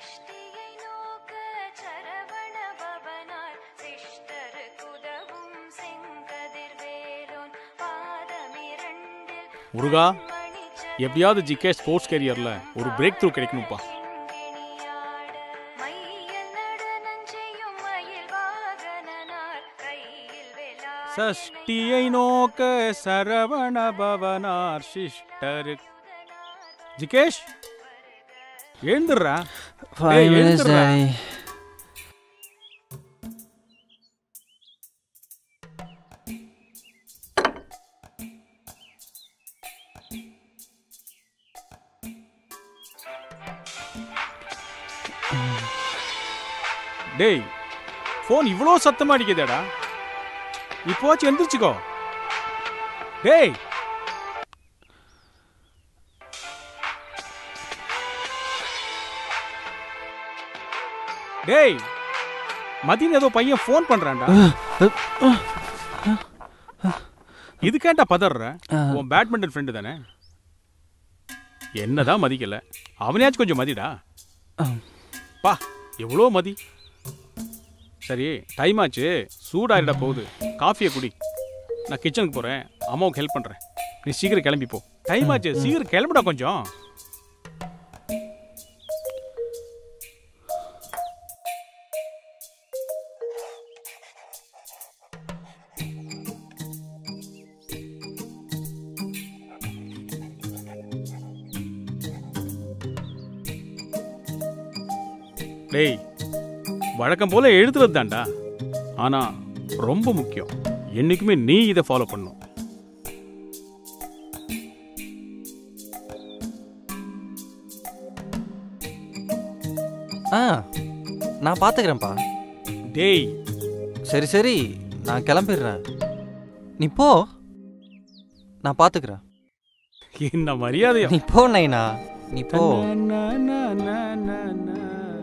சிருஷ்டியை நோக்க சரவண பவனார் சிஷ்டருக்குதவும் செங்கதிர்வேலோன் பாதமிரண்டில் முருகா எப்படியாவது ஜிகே ஸ்போர்ட்ஸ் கேரியர்ல ஒரு பிரேக் த்ரூ கிடைக்கணும்ப்பா செங்கிணியாட மையல் நடனஞ் செய்யும் மயில் வாகனனார் கையில் வெலா சஷ்டியை நோக்க சரவண பவனார் சிஸ்டர் ஜிகேஷ் எழுந்துடுறா Five ஏய், minutes, எழுந்துடுறா. Daddy. டேய் ஃபோன் இவ்வளோ சத்தமா அடிக்குதேடா இப்போச்சு எந்திரிச்சுக்கோ டேய் டேய் மதியம் ஏதோ பையன் ஃபோன் பண்றான்டா இதுக்கேண்டா பதற உன் பேட்மிண்டன் ஃப்ரெண்டு தானே என்னதான் மதிக்கல அவனையாச்சும் கொஞ்சம் மதிடா பா எவ்வளோ மதி சரி டைம் ஆச்சு சூடாயிட போகுது காஃபியை குடி நான் கிச்சனுக்கு போகிறேன் அம்மாவுக்கு ஹெல்ப் பண்ணுறேன் நீ சீக்கிரம் கிளம்பி போ டைம் ஆச்சு சீக்கிரம் கிளம்புடா கொஞ்சம் டேய் வழக்கம் போல எழுதுறது தான்டா ஆனா ரொம்ப முக்கியம் என்னைக்குமே நீ இதை ஃபாலோ பண்ணும் ஆ நான் பார்த்துக்கிறேன்ப்பா டேய் சரி சரி நான் கிளம்பிடுறேன் நீ போ நான் பார்த்துக்கிறேன் என்ன மரியாதையா நீ போ நைனா நீ போ நா, நா, நா, நா, நா.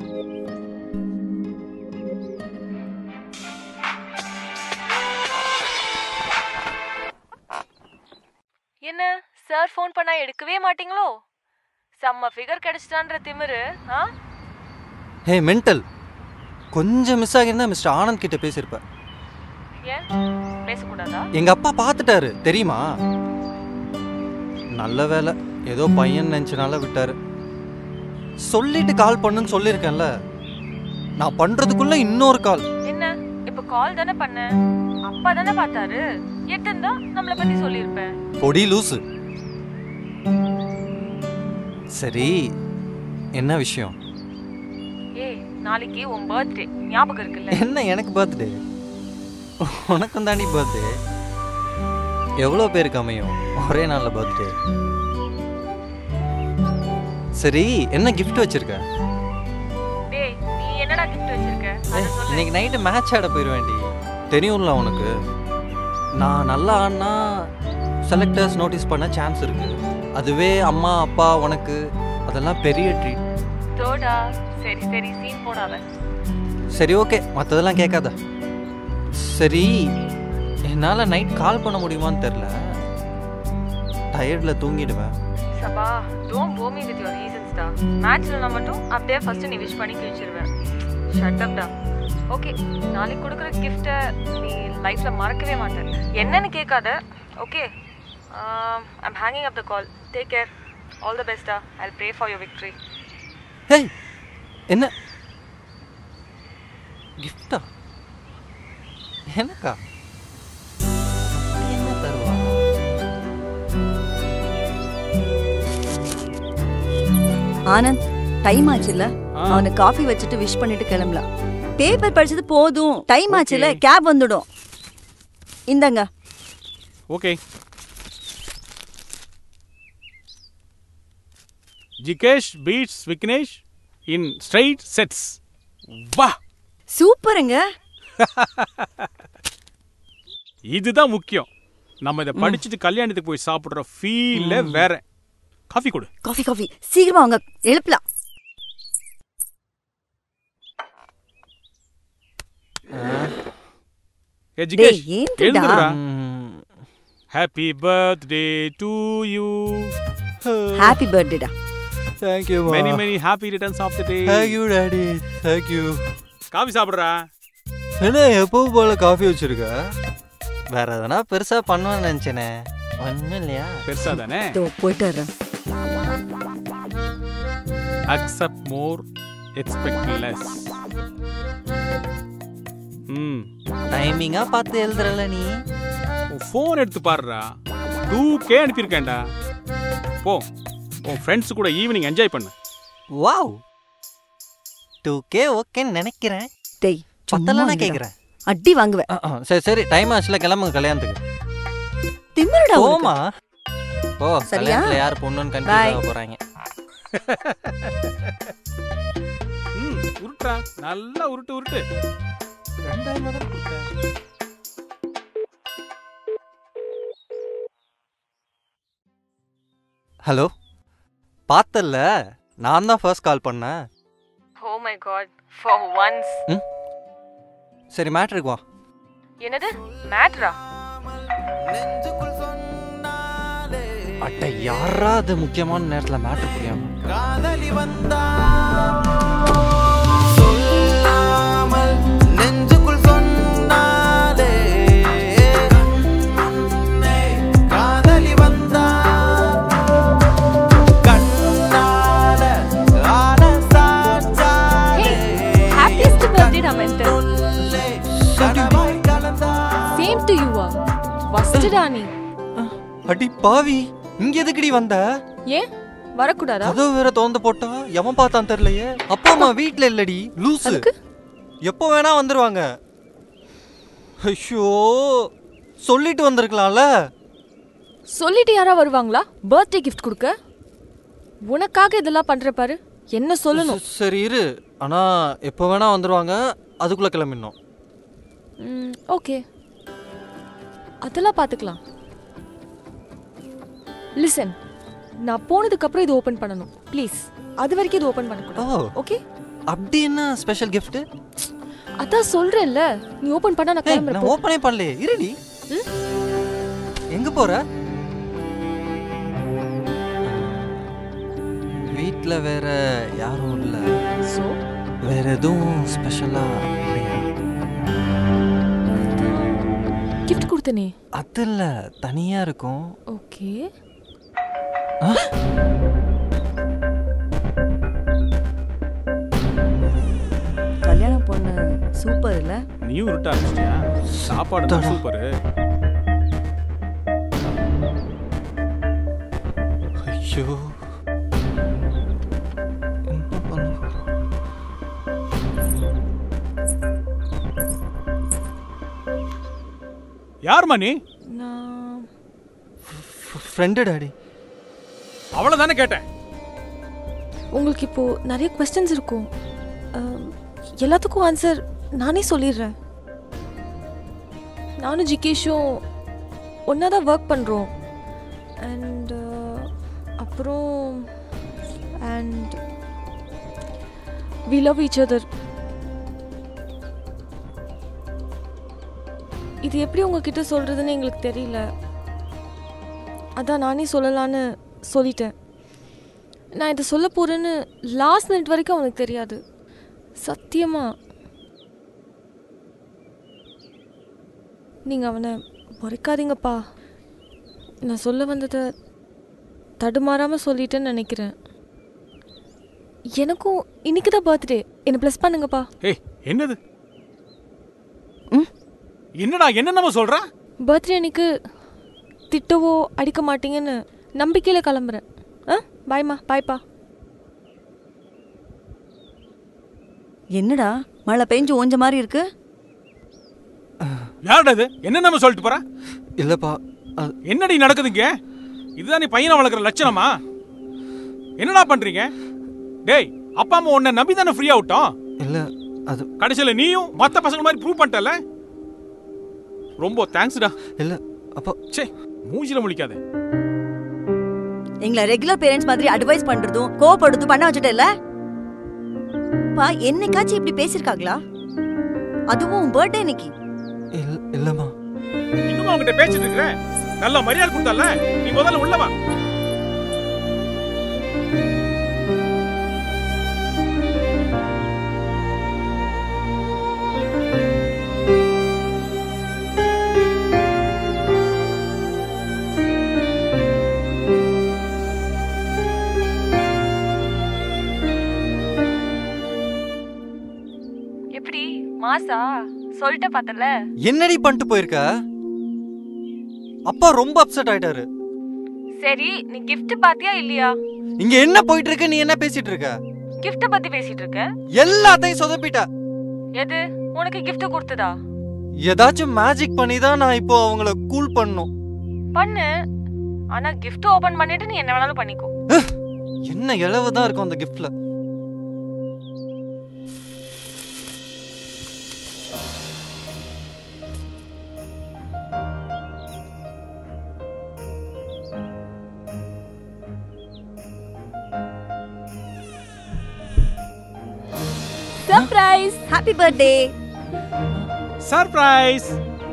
என்ன சார் ஃபோன் பண்ணா எடுக்கவே மாட்டீங்களோ செம்ம ஃபிகர் கிடைச்சிட்டான்ற திமிரு ஆ ஹே மென்டல் கொஞ்சம் மிஸ் ஆகியிருந்தா மிஸ்டர் ஆனந்த் கிட்ட பேசியிருப்பேன் ஏன் பேசக்கூடாதா எங்க அப்பா பார்த்துட்டாரு தெரியுமா நல்ல வேலை ஏதோ பையன் நினச்சனால விட்டாரு சொல்லிட்டு கால் பண்ணுன்னு சொல்லியிருக்கேன்ல நான் பண்றதுக்குள்ள இன்னொரு கால் என்ன இப்ப கால் தானே பண்ண அப்பா தானே பார்த்தாரு எட்டுந்தா நம்மள பத்தி சொல்லியிருப்பேன் பொடி லூசு சரி என்ன விஷயம் ஏய் நாளைக்கு உன் பர்த்டே ஞாபகம் இருக்குல்ல என்ன எனக்கு பர்த்டே உனக்கும் தாண்டி பர்த்டே எவ்வளோ பேருக்கு அமையும் ஒரே நாளில் பர்த்டே சரி என்ன கிஃப்ட் வச்சிருக்க டேய் நீ என்னடா கிஃப்ட் வச்சிருக்க அத ஏய், சொல்லு இன்னைக்கு நைட்டு மேட்ச் ஆட போயிடுவேன்டி தெரியும்ல உனக்கு நான் நல்லா ஆடினா செலக்டர்ஸ் நோட்டீஸ் பண்ண சான்ஸ் இருக்கு அதுவே அம்மா அப்பா உனக்கு அதெல்லாம் பெரிய ட்ரீட் தோடா சரி சரி சீன் போடாத சரி ஓகே மற்றதெல்லாம் கேட்காத சரி என்னால் நைட் கால் பண்ண முடியுமான்னு தெரில டயர்டில் தூங்கிடுவேன் சபா don't bore me with your reasons டா மேட்ச்ல நான் மட்டும் அப்படியே ஃபர்ஸ்ட் நீ விஷ் பண்ணி கிழிச்சிருவேன் ஷட் அப் டா ஓகே நாளைக்கு கொடுக்குற கிஃப்ட்டை நீ லைஃப்ல மறக்கவே மாட்டேன் என்னன்னு கேட்காத okay I'm hanging up the call take care all the பெஸ்டா I pray for your victory hey என்ன கிஃப்டா எனக்கா என்ன தருவா ஆனந்த் டைம் ஆச்சுல்ல ஆ. அவனுக்கு காஃபி வச்சுட்டு விஷ் பண்ணிட்டு கிளம்பலாம் பேப்பர் படிச்சது போதும் டைம் ஆச்சுல Okay. கேப் வந்துடும் இந்தாங்க ஓகே ஜிகேஷ் beats Vignesh in straight sets வா சூப்பருங்க இதுதான் முக்கியம் நம்ம இதை படிச்சுட்டு கல்யாணத்துக்கு போய் சாப்பிடுற ஃபீல்ல வேற காஃபி கொடு காஃபி காஃபி சீக்கிரமா அவங்க எழுப்பலாம் ஏ ஜிகேஷ் டேய், ஏன்டா? எழுந்துடுடா ம், happy birthday to you happy பர்த்டேடா thank you many many happy returns of the day thank you daddy thank you coffee சாப்பிடுறா என்ன எப்பவும் போல காஃபி வச்சிருக்க வேற எதனா பெருசா பண்ணுவேன்னு நினைச்சேனே ஒன்றும் இல்லையா பெருசா தானே இதோ போயிட்டு வர்றேன் அக்செப்ட் மோர் எக்ஸ்பெக்ட் லெஸ் ம் டைமிங்கா பார்த்து எழுதுறல நீ உன் ஃபோன் எடுத்து பாருடா டூ கே அனுப்பியிருக்கேன்டா போ உன் ஃப்ரெண்ட்ஸ் கூட ஈவினிங் என்ஜாய் பண்ணு வாவ் டூ கே ஓகேன்னு நினைக்கிறேன் டேய் சும்மா பத்தலாம் இருடா. கேட்குறேன் அடி வாங்குவேன் சரி சரி டைம் ஆச்சுல கிளம்புங்க கல்யாணத்துக்கு திமிருடா உனக்கு. போமா ஓ சரியா? கல்யாணத்துல யார் பொண்ணுன்னு Bye. கன்ஃபியூஸ் ஆக போறாங்க ம் உருட்டுறா நல்லா உருட்டு உருட்டு ரெண்டாயிரம் ரூபா தானே கொடுத்தேன். ஹலோ பார்த்தல்ல நான் தான் ஃபர்ஸ்ட் கால் பண்ணேன் oh my god for once சரி மேட்ருக்கு வா என்னது மேட்ரா அட்ட யாரா அது முக்கியமான நேரத்துல மேட்ரு புரியாம காதலி வந்தால் சொல்லாமல் நெஞ்சுக்குள் சொன்னாலே கண்ணே, காதலி வந்தால் கண்ணால ஆன சாச்சாலே ஹாப்பியஸ்ட் பர்த்டே டா மென்டல் உள்ளே கனவாய் கலந்தால் சேம் டு யூ ஆ வஸ்டடா நீ அடி பாவி இங்க எதுக்குடி வந்த ஏன் வரக்கூடாதா கதவு வேற திறந்து போட்டா எவன் பார்த்தான் தெரியலையே அப்பா அம்மா வீட்ல இல்லடி லூசு அதுக்கு? எப்போ வேணா வந்துருவாங்க ஐயோ சொல்லிட்டு வந்திருக்கலாம்ல சொல்லிட்டு யாரா வருவாங்களா பர்த்டே கிஃப்ட் கொடுக்க உனக்காக இதெல்லாம் பண்ற பாரு என்ன சொல்லணும் ச- சரி இரு ஆனா எப்போ வேணா வந்துருவாங்க அதுக்குள்ள கிளம்பிடணும் ஓகே அதெல்லாம் பார்த்துக்கலாம் லிசன் நான் போனதுக்கு அப்புறம் இது ஓபன் பண்ணணும் ப்ளீஸ் அது வரைக்கும் இது ஓபன் ஓ பண்ணக்கூடாது ஓகே அப்படி என்ன ஸ்பெஷல் gift அதான் சொல்றேன்ல நீ ஓபன் பண்ணா நான் ஏய் கிளம்புறேன் நான் ஓப்பனே பண்ணலையே இருடி ம்? எங்க போற வீட்ல வேற யாரும் இல்ல ஸோ வேற எதுவும் ஸ்பெஷலா இல்லையா கிஃப்ட் கொடுத்தனே அது இல்ல தனியா இருக்கும் ஓகே கல்யாண பொண்ணு சூப்பர் இல்ல நீயும் உருட்ட ஆரம்பிச்சிட்டியா சாப்பாடு தான் சுத்தடா. சூப்பரு ஐயோ என்ன பண்ண போறோம்? யாரும்மா நீ நான் ஃப்- ஃப்ரெண்டு டாடி அவ்வளவுதானே கேட்டேன் உங்களுக்கு இப்போ நிறைய கொஸ்டின்ஸ் இருக்கும் அம், எல்லாத்துக்கும் ஆன்சர் நானே சொல்லிடுறேன் நானும் ஜிகேஷும் ஒன்றா தான் ஒர்க் பண்ணுறோம் அண்ட் அப்புறம் and we love each other இது எப்படி உங்ககிட்ட சொல்கிறதுன்னு எங்களுக்கு தெரியல அதான் நானே சொல்லலான்னு சொல்லிட்டேன் நான் இதை சொல்ல போகிறேன்னு லாஸ்ட் மினிட் வரைக்கும் அவனுக்கு தெரியாது சத்தியமா நீங்கள் அவனை முறைக்காதீங்கப்பா நான் சொல்ல வந்ததை தடுமாறாமல் சொல்லிட்டேன்னு நினைக்கிறேன் எனக்கும் இன்னைக்கு தான் பர்த்டே என்னை ப்ளஸ் பண்ணுங்கப்பா ஏய் என்னது ம்? என்னடா என்ன நம்ம சொல்ற பர்த்டே அன்னைக்கு திட்டவோ அடிக்க மாட்டீங்கன்னு நம்பிக்கையில் கிளம்புறேன் ஆ பாய்மா பாய்ப்பா என்னடா மழை பெஞ்சு ஓஞ்ச மாதிரி இருக்கு யாருடா இது என்ன நம்ம சொல்லிட்டு போற இல்லப்பா அது என்னடி நடக்குதுங்க இதுதான் நீ பையனை வளர்க்குற லட்சணமா என்னடா பண்றீங்க டேய் அப்பா அம்மா உன்னை நம்பி தானே ஃப்ரீயா விட்டோம் இல்ல அது கடைசியில் நீயும் மற்ற பசங்க மாதிரி ப்ரூவ் பண்ணிட்டல ரொம்ப தேங்க்ஸ்டா இல்ல அப்பா சே மூஞ்சில முழிக்காத எங்களை ரெகுலர் பேரண்ட்ஸ் மாதிரி அட்வைஸ் பண்றதும் கோவப்படுறதும் பண்ண வச்சுட்டல பா என்னைக்காச்சும் இப்படி பேசிருக்காங்களா அதுவும் பர்த்டே இன்னைக்கு இல்ல இல்லம்மா இன்னும் அவங்ககிட்ட பேசிட்டு இருக்கிற நல்ல மரியாதை கொடுத்தல நீ முதல்ல உள்ள வா மாசா சொல்லிட்ட பார்த்தல என்னடி பண்ணிட்டு போயிருக்க அப்பா ரொம்ப அப்செட் ஆயிட்டாரு சரி நீ gift பாத்தியா இல்லையா இங்க என்ன போயிட்டு இருக்கு நீ என்ன பேசிட்டு இருக்க gift பத்தி பேசிட்டு இருக்க எல்லாத்தையும் சொதப்பிட்ட எது உனக்கு gift கொடுத்ததா ஏதாச்சும் மேஜிக் பண்ணி தான் நான் இப்போ அவங்கள கூல் பண்ணும் பண்ணு ஆனா gift ஓபன் பண்ணிட்டு நீ என்ன வேணாலும் பண்ணிக்கோ என்ன இளவு தான் இருக்கும் அந்த கிஃப்ட்ல சர்ப்ரைஸ் ஹாப்பி பர்த்டே சர்ப்ரைஸ்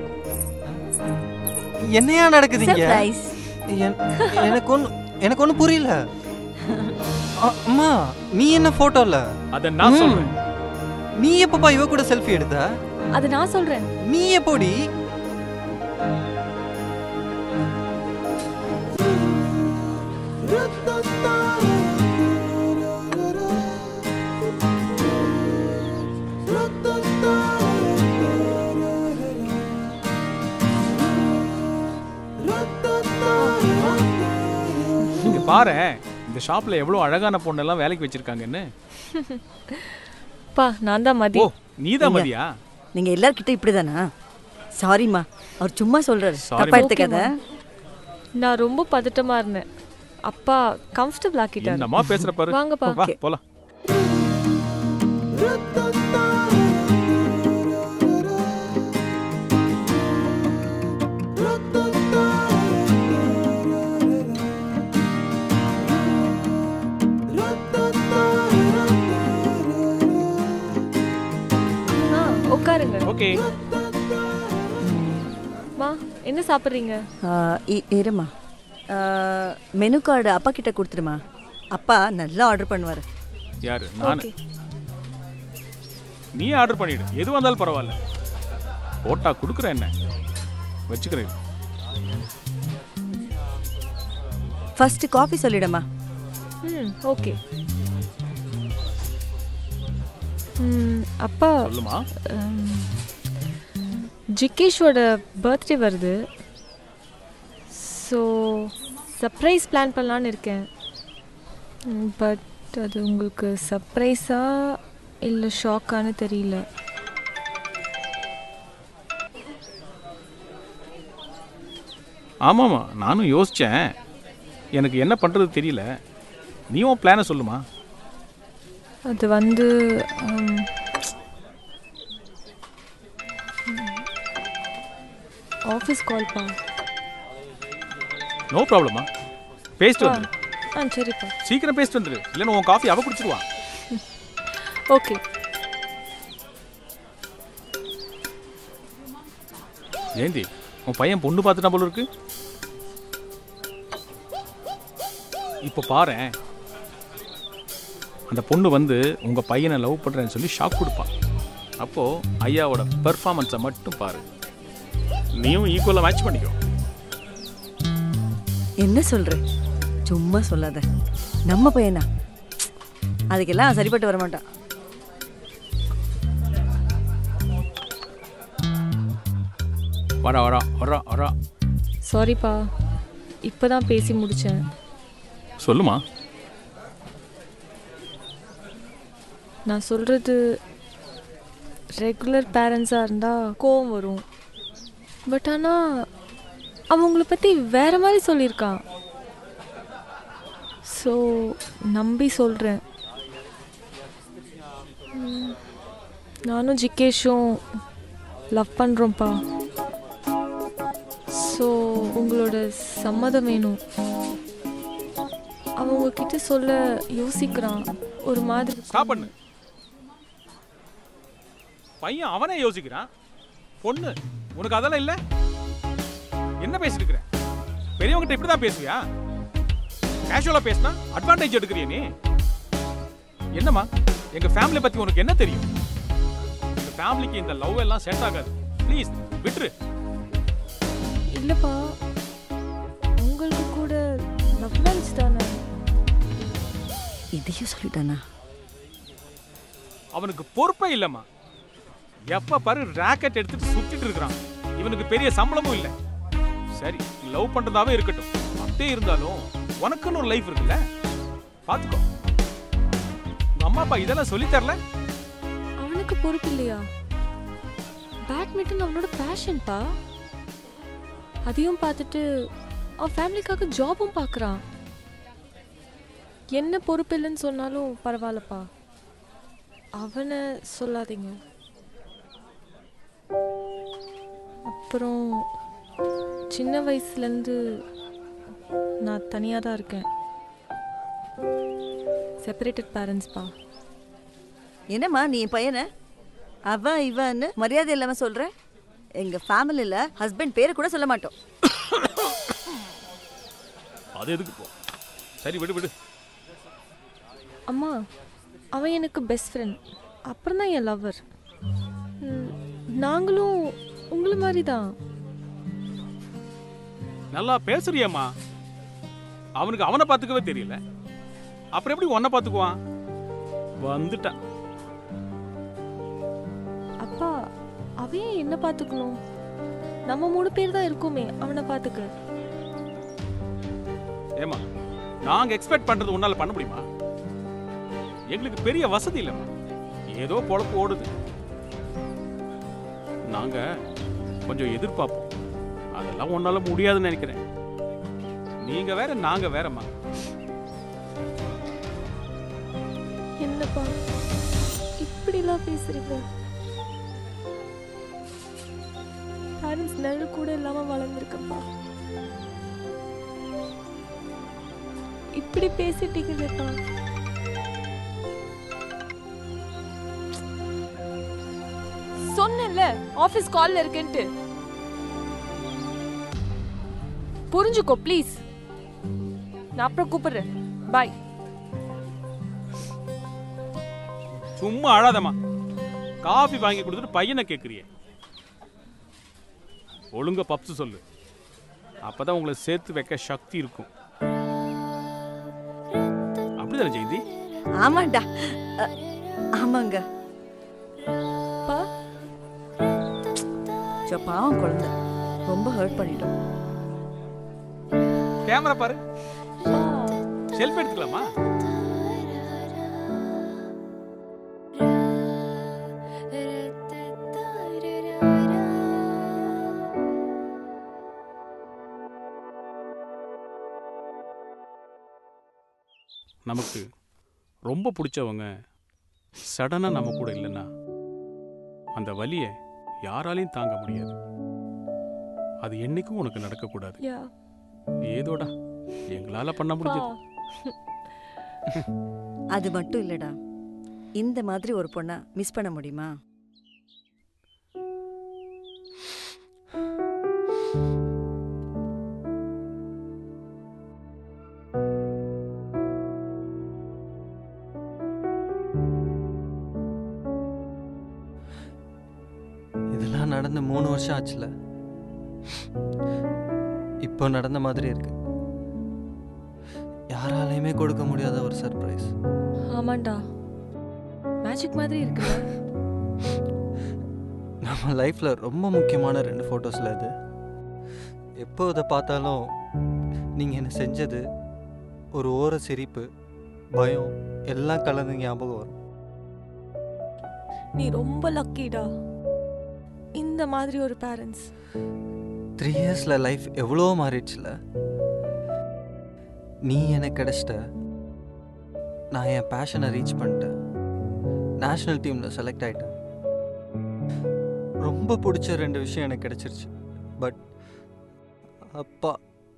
என்னையா நடக்குதுங்க சர்ப்ரைஸ் என்- எனக்கு ஒண்ணு எனக்கு ஒண்ணு புரியல அ- அம்மா நீ என்ன போட்டோல அத நான் சொல்றேன் நீ எப்பப்பா இவ கூட செல்ஃபி எடுத்த அது நான் சொல்றேன் நீ எப்போடி நீங்க பாரு இந்த ஷாப்ல எவ்வளவு அழகான பொண்ணெல்லாம் வேலைக்கு வச்சிருக்காங்கன்னு பா நான் தான் மதி ஓ நீதான் மதியா நீங்க எல்லார்கிட்ட இப்படிதானா சாரிம்மா அவர் சும்மா சொல்றாரு Sorry, தப்பா ma. எடுத்துக்காத நான் ரொம்ப பதட்டமா இருந்தேன் அப்பா கம்ஃபர்டபுள் ஆக்கிட்டாரு என்னம்மா பேசுற பாரு வாங்கப்பா. வா Okay. போலாம் ஆ உட்காருங்க ஓகே மா என்ன சாப்பிட்றீங்க ஆ, இ- இருமா மெனு கார்டு அப்பா கிட்ட கொடுத்துருமா அப்பா நல்லா ஆர்டர் பண்ணுவாரு யாரு நானு ஓகே நீ ஆர்டர் பண்ணிடு எது வந்தாலும் பரவாயில்ல போட்டா கொடுக்குறேன் என்ன வச்சுக்கிறேன் ஃபர்ஸ்ட் காஃபி சொல்லிடுமா ம் ஓகே ம், அப்பா சொல்லுமா ம், ஜிகேஷோட பர்த்டே வருது ஸோ சர்ப்ரைஸ் பிளான் பண்ணலான்னு இருக்கேன் பட் அது உங்களுக்கு சர்ப்ரைஸா இல்லை ஷாக்கான்னு தெரியல ஆமாம்மா நானும் யோசிச்சேன் எனக்கு என்ன பண்றது தெரியல நீயும் பிளானை சொல்லுமா அது வந்து ம், ஆஃபீஸ் கால் பா நோ ப்ராப்ளமா பேசிட்டு ஆ வந்துரு ஆ சரிப்பா சீக்கிரம் பேசிட்டு வந்துரு இல்லைன்னா உன் காஃபி அவ குடிச்சிருவா ஓகே ஜெயந்தி உன் பையன் பொண்ணு பார்த்துட்டா போல இருக்கு இப்போ பாரேன் அந்த பொண்ணு வந்து உங்க பையனை லவ் பண்றேன்னு சொல்லி ஷாக் கொடுப்பான் அப்போ ஐயாவோட பெர்ஃபார்மன்ஸை மட்டும் பாரு நீயும் ஈக்குவலாக மேட்ச் பண்ணிக்கோ என்ன சொல்ற சும்மா சொல்லாத நம்ம பையனா அதுக்கெல்லாம் சரிப்பட்டு வர மாட்டான் வரா வரா வரா வரா சாரிப்பா இப்போ தான் பேசி முடித்தேன் சொல்லுமா நான் சொல்கிறது ரெகுலர் பேரண்ட்ஸாக இருந்தால் கோவம் வரும் பட் ஆனால் அவங்கள பற்றி வேற மாதிரி சொல்லியிருக்கான் ஸோ நம்பி சொல்கிறேன் நானும் ஜிகேஷும் லவ் பண்ணுறோம்ப்பா ஸோ உங்களோட சம்மதம் வேணும் அவன் உங்ககிட்ட சொல்ல யோசிக்கிறான் ஒரு மாதிரி ஸ்டாப் பண்ணு பையன் அவனே யோசிக்கிறான் பொண்ணு உனக்கு அதெல்லாம் இல்ல என்ன பேசிட்டு இருக்கிற பெரியவங்கிட்ட இப்படி தான் பேசுவியா கேஷுவலா பேசினா அட்வான்டேஜ் எடுக்கிறிய நீ என்னம்மா எங்க ஃபேமிலி பத்தி உனக்கு என்ன தெரியும் எங்க ஃபேமிலிக்கு இந்த லவ் எல்லாம் செட் ஆகாது ப்ளீஸ் விட்டுரு இல்லைப்பா உங்களுக்கு கூட லவ் மேரேஜ் தானே இதையும் சொல்லிட்டானா அவனுக்கு பொறுப்பே இல்லம்மா எப்ப பாரு ராக்கெட் எடுத்துட்டு சுத்திட்டு இருக்கிறான் இவனுக்கு பெரிய சம்பளமும் இல்லை சரி லவ் பண்றதாவே இருக்கட்டும் அப்படியே இருந்தாலும் உனக்குன்னு ஒரு லைஃப் இருக்குல்ல பாத்துக்கோ உங்க அம்மா அப்பா இதெல்லாம் சொல்லி தரல அவனுக்கு பொறுப்பு இல்லையா பேட்மிண்டன் அவனோட பேஷன்ப்பா அதையும் பார்த்துட்டு அவன் ஃபேமிலிக்காக ஜாபும் பார்க்குறான் என்ன பொறுப்பு இல்லைன்னு சொன்னாலும் பரவாயில்லப்பா அவனை சொல்லாதீங்க அப்புறம் சின்ன வயசுலேருந்து நான் தனியாக தான் இருக்கேன் செப்பரேட்டட் பேரண்ட்ஸ்ப்பா என்னம்மா நீ என் பையனை அவன் இவன்னு மரியாதை இல்லாம சொல்ற எங்க ஃபேமிலில ஹஸ்பண்ட் பேரை கூட சொல்ல மாட்டோம் அது எதுக்கு போ சரி விடு விடு அம்மா அவன் எனக்கு பெஸ்ட் ஃப்ரெண்ட் அப்புறம் தான் என் லவ்வர் நாங்களும் உங்களை மாதிரி தான் நல்லா பேசுறியம்மா அவனுக்கு அவனை பார்த்துக்கவே தெரியல அப்புறம் எப்படி உன்னை பார்த்துக்குவான் வந்துட்டான் அப்பா அவன் ஏன் என்ன பார்த்துக்கணும் நம்ம மூணு பேர் தான் இருக்கோமே அவனை பார்த்துக்க ஏமா நாங்க எக்ஸ்பெக்ட் பண்றது உன்னால பண்ண முடியுமா எங்களுக்கு பெரிய வசதி இல்லைம்மா ஏதோ பொழப்பு ஓடுது நாங்க கொஞ்சம் எதிர்பார்ப்போம் அதெல்லாம் உன்னால முடியாதுன்னு நினைக்கிறேன் நீங்க வேற நாங்க வேறம்மா என்னப்பா இப்படிலாம் பேசுறீங்க பேரண்ட்ஸ் நல்ல கூட இல்லாம வளர்ந்துருக்கப்பா இப்படி பேசிட்டீங்களேப்பா சொன்னேன்ல ஆபீஸ் கால்ல இருக்கேன்ட்டு புரிஞ்சுக்கோ ப்ளீஸ் நான் அப்புறம் கூப்பிடுறேன் பாய் சும்மா அழாதம்மா காஃபி வாங்கி கொடுத்துட்டு பையனை கேட்குறியே ஒழுங்கா பப்ஸ் சொல்லு அப்பதான் உங்களை சேர்த்து வைக்க சக்தி இருக்கும் அப்படிதானே ஜெயந்தி ஆமாண்டா அ, ஆமாங்க பா சோ, பாவம் குழந்தை ரொம்ப ஹர்ட் பண்ணிட்டோம் கேமரா பாரு செல்ஃபி எடுத்துக்கலாமா நமக்கு ரொம்ப பிடிச்சவங்க சடனாக நம்ம கூட இல்லைன்னா அந்த வலியை யாராலையும் தாங்க முடியாது அது என்னைக்கும் உனக்கு நடக்கக்கூடாது யா ஏதோடா எங்களால பண்ண முடிஞ்சது அது மட்டும் இல்லடா இந்த மாதிரி ஒரு பொண்ணை மிஸ் பண்ண முடியுமா இதெல்லாம் நடந்து மூணு வருஷம் ஆச்சுல இப்போ நடந்த மாதிரி இருக்கு யாராலையுமே கொடுக்க முடியாத ஒரு சர்ப்ரைஸ் ஆமாண்டா மேஜிக் மாதிரி இருக்குல்ல நம்ம லைஃப்பில் ரொம்ப முக்கியமான ரெண்டு ஃபோட்டோஸில் இது எப்போ இதை பார்த்தாலும் நீங்கள் என்ன செஞ்சது ஒரு ஓர சிரிப்பு பயம் எல்லாம் கலந்து ஞாபகம் வரும் நீ ரொம்ப லக்கிடா இந்த மாதிரி ஒரு பேரண்ட்ஸ் த்ரீ இயர்ஸில் லைஃப் எவ்வளோ மாறிடுச்சுல நீ எனக்கு கிடைச்சிட்ட நான் என் பேஷனை ரீச் பண்ணிட்டேன் நேஷ்னல் டீமில் செலக்ட் ஆயிட்டேன் ரொம்ப பிடிச்ச ரெண்டு விஷயம் எனக்கு கிடைச்சிருச்சு பட் அப்பா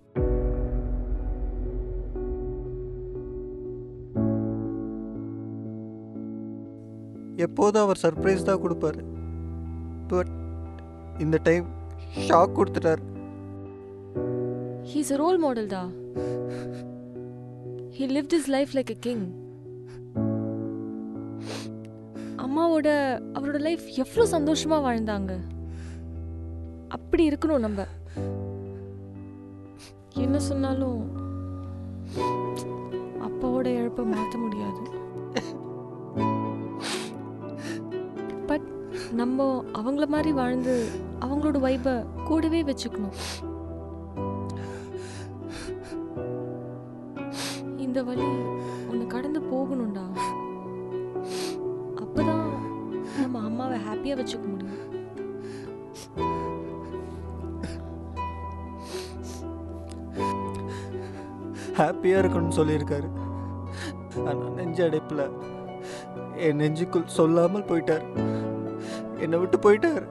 எப்போதும் அவர் சர்ப்ரைஸ் தான் கொடுப்பாரு பட் இந்த டைம் ஷாக் கொடுத்துட்டார் ஹீஸ் a ரோல் மாடல் டா he lived his life like a king அம்மாவோட அவரோட லைஃப் எவ்வளோ சந்தோஷமா வாழ்ந்தாங்க அப்படி இருக்கணும் நம்ம என்ன சொன்னாலும் அப்பாவோட இழப்பை மாற்ற முடியாது பட் நம்ம அவங்கள மாதிரி வாழ்ந்து அவங்களோட வைப்பை கூடவே வச்சுக்கணும் இந்த வழி உன்னை கடந்து போகணும்டா அப்பதான் நம்ம அம்மாவை ஹாப்பியா வச்சுக்க முடியும் ஹாப்பியாக இருக்கணும்னு சொல்லியிருக்காரு ஆனால் நெஞ்சு அடைப்பில் என் நெஞ்சுக்குள் சொல்லாமல் போயிட்டார் என்னை விட்டு போயிட்டார்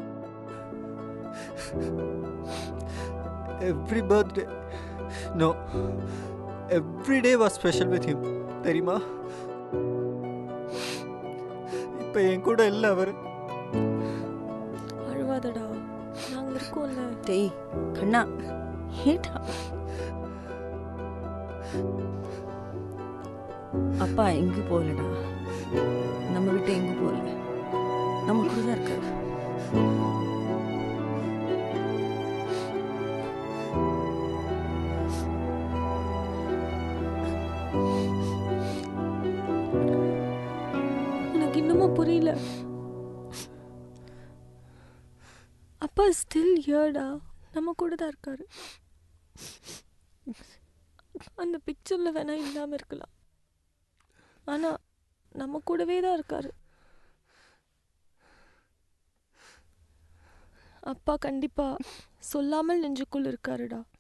every birthday no every day was special with him தெரியுமா இப்போ என் கூட இல்லை அவர் அழுவாதடா நாங்க இருக்கோம்ல டேய் கண்ணா ஏட்டா அப்பா எங்கேயும் போகலடா நம்ம விட்டு எங்கேயும் போகல நம்ம கூட தான் இருக்காரு எனக்கு இன்னமும் புரியல அப்பா ஸ்டில் ஹியர்டா நம்ம கூட தான் இருக்காரு அந்த பிக்சர்ல வேணா இல்லாம இருக்கலாம் ஆனா நம்ம கூடவே தான் இருக்காரு அப்பா கண்டிப்பா சொல்லாமல் நெஞ்சுக்குள் இருக்காருடா